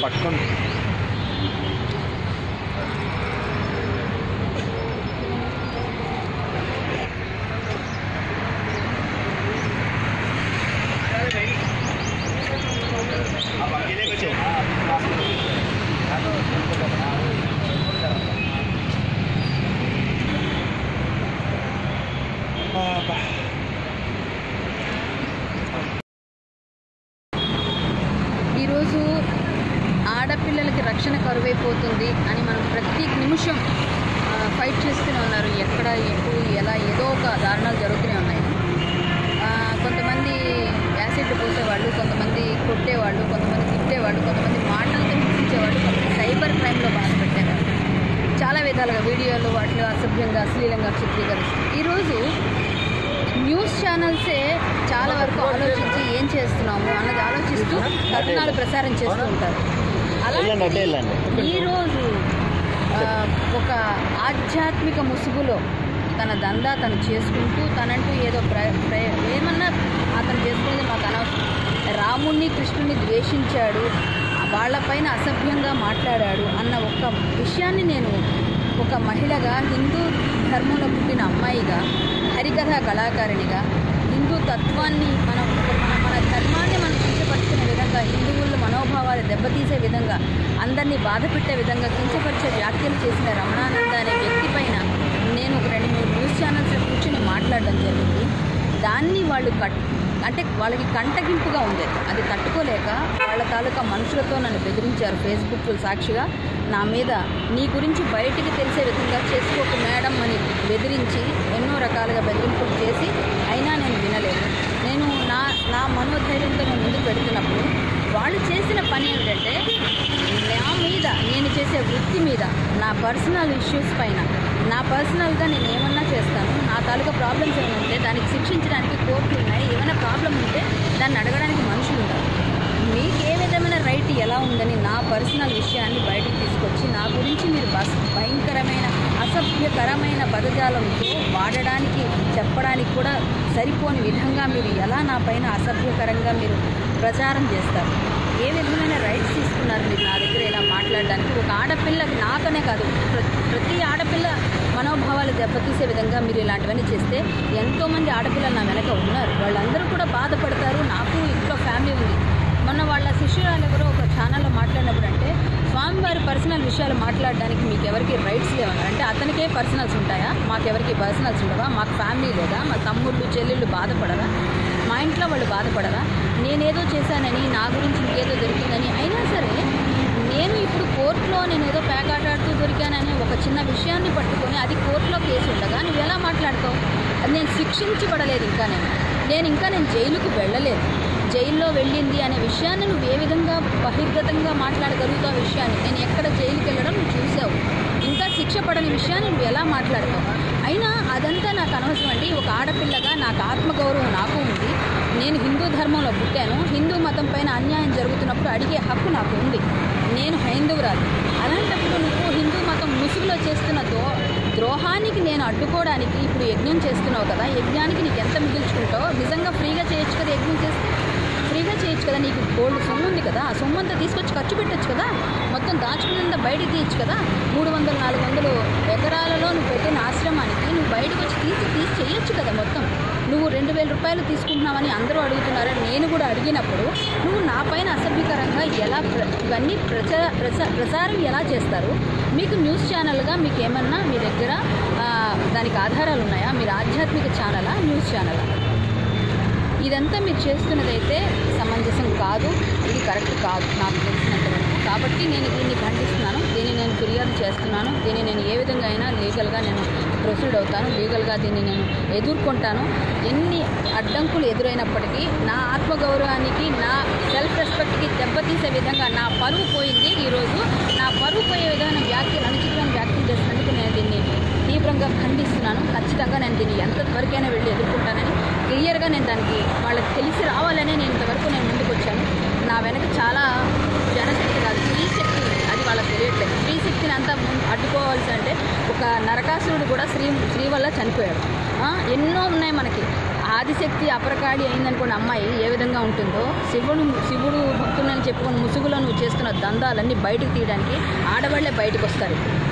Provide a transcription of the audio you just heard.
పట్టుకోండి ఈరోజు ఆడపిల్లలకి రక్షణ కరువైపోతుంది అని మనం ప్రతి నిమిషం ఆ, ఫైట్ చేస్తూనే ఉన్నారు ఎక్కడ ఎప్పుడు ఎలా ఏదో ఒక దారుణాలు జరుగుతూనే ఉన్నాయి ఆ, కొంతమంది యాసిడ్ పోసేవాళ్ళు కొంతమంది కొట్టేవాళ్ళు కొంతమంది తిట్టేవాళ్ళు కొంతమంది మాటలతో హింసించేవాళ్ళు కొంతమంది సైబర్ క్రైమ్లో బాధపెట్టేవాళ్ళు చాలా విధాలుగా వీడియోలు వాటిలో అసభ్యంగా అశ్లీలంగా చిత్రీకరిస్తారు ఈరోజు న్యూస్ ఛానల్సే చాలా వరకు ఆలోచించి ఏం చేస్తున్నాము అన్నది ఆలోచిస్తూ కథనాలు ప్రసారం చేస్తూ ఉంటారు వెళ్ళండి అటే వెళ్ళండి ఈరోజు ఆ, ఒక ఆధ్యాత్మిక ముసుగులో తన దందా తను చేసుకుంటూ తనంటూ ఏదో ప్ర ప్ర- ఏమన్నా అతను చేసుకునేది మాకు అనవసరం రాముణ్ణి కృష్ణుని ద్వేషించాడు వాళ్ళపైన అసభ్యంగా మాట్లాడాడు అన్న ఒక విషయాన్ని నేను ఒక మహిళగా హిందూ ధర్మంలో పుట్టిన అమ్మాయిగా హరికథా కళాకారిణిగా హిందూ తత్వాన్ని మనం మన మన ధర్మాన్ని మనం కించపరుచుకునే విధంగా హిందువుల మనోభావాలు దెబ్బతీసే విధంగా అందరినీ బాధ పెట్టే విధంగా కించపరిచే వ్యాఖ్యలు చేసిన రమణానంద అనే వ్యక్తి పైన నేను ఒక రెండు మూడు న్యూస్ ఛానల్స్లో కూర్చొని మాట్లాడడం జరిగింది దాన్ని వాళ్ళు కట్ అంటే వాళ్ళకి కంటగింపుగా ఉంది అది తట్టుకోలేక వాళ్ళ తాలూకా మనుషులతో నన్ను బెదిరించారు ఫేస్బుక్ సాక్షిగా నా మీద నీ గురించి బయటికి తెలిసే విధంగా చేసుకోక మేడం అని బెదిరించి ఎన్నో రకాలుగా బెదిరింపులు చేసి అయినా నేను వినలేదు నేను నా నా మనోధైర్యంతో నేను ముందుకు పెడుతున్నప్పుడు వాళ్ళు చేసిన పని ఏమిటంటే నా మీద నేను చేసే వృత్తి మీద నా పర్సనల్ ఇష్యూస్ పైన నా పర్సనల్గా నేను ఏమన్నా చేస్తాను నా తాలూకా ప్రాబ్లమ్స్ ఏమైనా ఉంటే దానికి శిక్షించడానికి కోర్టులు ఉన్నాయి ఏమైనా ప్రాబ్లం ఉంటే దాన్ని అడగడానికి మనుషులు ఉంటారు మీకు ఏ విధమైన రైట్ ఎలా ఉందని నా పర్సనల్ విషయాన్ని బయటకు తీసుకొచ్చి నా గురించి మీరు బస్ భయంకరమైన అసభ్యకరమైన పదజాలంతో వాడడానికి చెప్పడానికి కూడా సరిపోని విధంగా మీరు ఎలా నా పైన అసభ్యకరంగా మీరు ప్రచారం చేస్తారు ఏ విధమైన రైట్స్ తీసుకున్నారు మీరు నా దగ్గర ఇలా మాట్లాడడానికి ఒక ఆడపిల్లకి నాతోనే కాదు ప్ర- ప్రతి ఆడపిల్ల మనోభావాలు దెబ్బతీసే విధంగా మీరు ఇలాంటివన్నీ చేస్తే ఎంతోమంది ఆడపిల్లలు నా వెనక ఉన్నారు వాళ్ళందరూ కూడా బాధపడతారు నాకు ఇంట్లో ఫ్యామిలీ ఉంది మొన్న వాళ్ళ శిష్యురాలు ఎవరో ఒక ఛానల్లో మాట్లాడినప్పుడు అంటే స్వామివారి పర్సనల్ విషయాలు మాట్లాడడానికి మీకు ఎవరికి రైట్స్ లేవన్నారు అంటే అతనికే పర్సనల్స్ ఉంటాయా మాకెవరికి పర్సనల్స్ ఉండవా మాకు ఫ్యామిలీ లేదా మా తమ్ముళ్ళు చెల్లెళ్ళు బాధపడరా మా ఇంట్లో వాళ్ళు బాధపడరా నేనేదో చేశానని నా గురించి ఇంకేదో దొరికిందని అయినా సరే నేను ఇప్పుడు కోర్టులో నేను ఏదో పేకాటాడుతూ దొరికానని ఒక చిన్న విషయాన్ని పట్టుకొని అది కోర్టులో కేసు ఉండగా నువ్వు ఎలా మాట్లాడతావు అది నేను శిక్షించబడలేదు ఇంకా నేను నేను ఇంకా నేను జైలుకు వెళ్ళలేదు జైల్లో వెళ్ళింది అనే విషయాన్ని నువ్వు ఏ విధంగా బహిర్గతంగా మాట్లాడగలుగుతావు ఆ విషయాన్ని నేను ఎక్కడ జైలుకి వెళ్ళడం నువ్వు చూసావు ఇంకా శిక్ష పడని విషయాన్ని నువ్వు ఎలా మాట్లాడతావు అయినా అదంతా నాకు అనవసరం అండి ఒక ఆడపిల్లగా నాకు ఆత్మగౌరవం నాకు ఉంది నేను హిందూ ధర్మంలో పుట్టాను హిందూ మతం పైన అన్యాయం జరుగుతున్నప్పుడు అడిగే హక్కు నాకు ఉంది నేను హైందవురాలు అలాంటప్పుడు నువ్వు హిందూ మతం ముసుగులో చేస్తున్న దో ద్రోహానికి నేను అడ్డుకోవడానికి ఇప్పుడు యజ్ఞం చేస్తున్నావు కదా యజ్ఞానికి నీకు ఎంత మిగిల్చుకుంటావు నిజంగా ఫ్రీగా చేయొచ్చు కదా యజ్ఞం చేస్తే ఫ్రీగా చేయొచ్చు కదా నీకు గోల్డ్ సొమ్ము ఉంది కదా ఆ సొమ్ము అంతా తీసుకొచ్చి ఖర్చు పెట్టొచ్చు కదా మొత్తం దాచుకున్నంత బయటికి తీయచ్చు కదా మూడు వందలు నాలుగు వందలు ఎకరాలలో నువ్వు పెట్టిన ఆశ్రమానికి నువ్వు బయటకు వచ్చి తీసి తీసి చేయొచ్చు కదా మొత్తం నువ్వు రెండు వేల రూపాయలు తీసుకుంటున్నావని అందరూ అడుగుతున్నారని నేను కూడా అడిగినప్పుడు నువ్వు నా పైన అసభ్యకరంగా ఎలా ప్ర ఇవన్నీ ప్రచార ప్రసా ప్రసారం ఎలా చేస్తారు మీకు న్యూస్ ఛానల్గా మీకు ఏమన్నా మీ దగ్గర ఆ, దానికి ఆధారాలు ఉన్నాయా మీరు ఆధ్యాత్మిక ఛానలా న్యూస్ ఛానలా ఇదంతా మీరు చేస్తున్నదైతే సమంజసం కాదు ఇది కరెక్ట్ కాదు నాకు తెలిసినంత వరకు కాబట్టి నేను దీన్ని ఖండిస్తున్నాను దీన్ని నేను ఫిర్యాదు చేస్తున్నాను దీన్ని నేను ఏ విధంగా అయినా లీగల్గా నేను ప్రొసీడ్ అవుతాను లీగల్గా దీన్ని నేను ఎదుర్కొంటాను ఎన్ని అడ్డంకులు ఎదురైనప్పటికీ నా ఆత్మగౌరవానికి నా సెల్ఫ్ రెస్పెక్ట్కి దెబ్బతీసే విధంగా నా పరువు పోయింది ఈరోజు నా పరువు పోయే విధమైన వ్యాఖ్యలు అనుచితమైన వ్యాఖ్యలు చేసినందుకు నేను దీన్ని తీవ్రంగా ఖండిస్తున్నాను ఖచ్చితంగా నేను దీన్ని ఎంతవరకైనా వెళ్ళి ఎదుర్కొంటానని క్లియర్గా నేను దానికి వాళ్ళకి తెలిసి రావాలనే నేను ఇంతవరకు నేను ముందుకు వచ్చాను నా వెనక చాలా జనశక్తి కాదు స్త్రీ శక్తి ఉంది అది వాళ్ళకి తెలియట్లేదు స్త్రీ శక్తిని అంతా ముందు అడ్డుకోవాల్సి అంటే ఒక నరకాసురుడు కూడా స్త్రీ స్త్రీ వల్ల చనిపోయాడు ఆ, ఎన్నో ఉన్నాయి మనకి ఆదిశక్తి అపరకాడి అయిందనుకోండి అమ్మాయి ఏ విధంగా ఉంటుందో శివుడు శివుడు భక్తులను చెప్పుకుని ముసుగులో నువ్వు చేస్తున్న దందాలన్నీ బయటకు తీయడానికి ఆడవాళ్లే బయటకు వస్తారు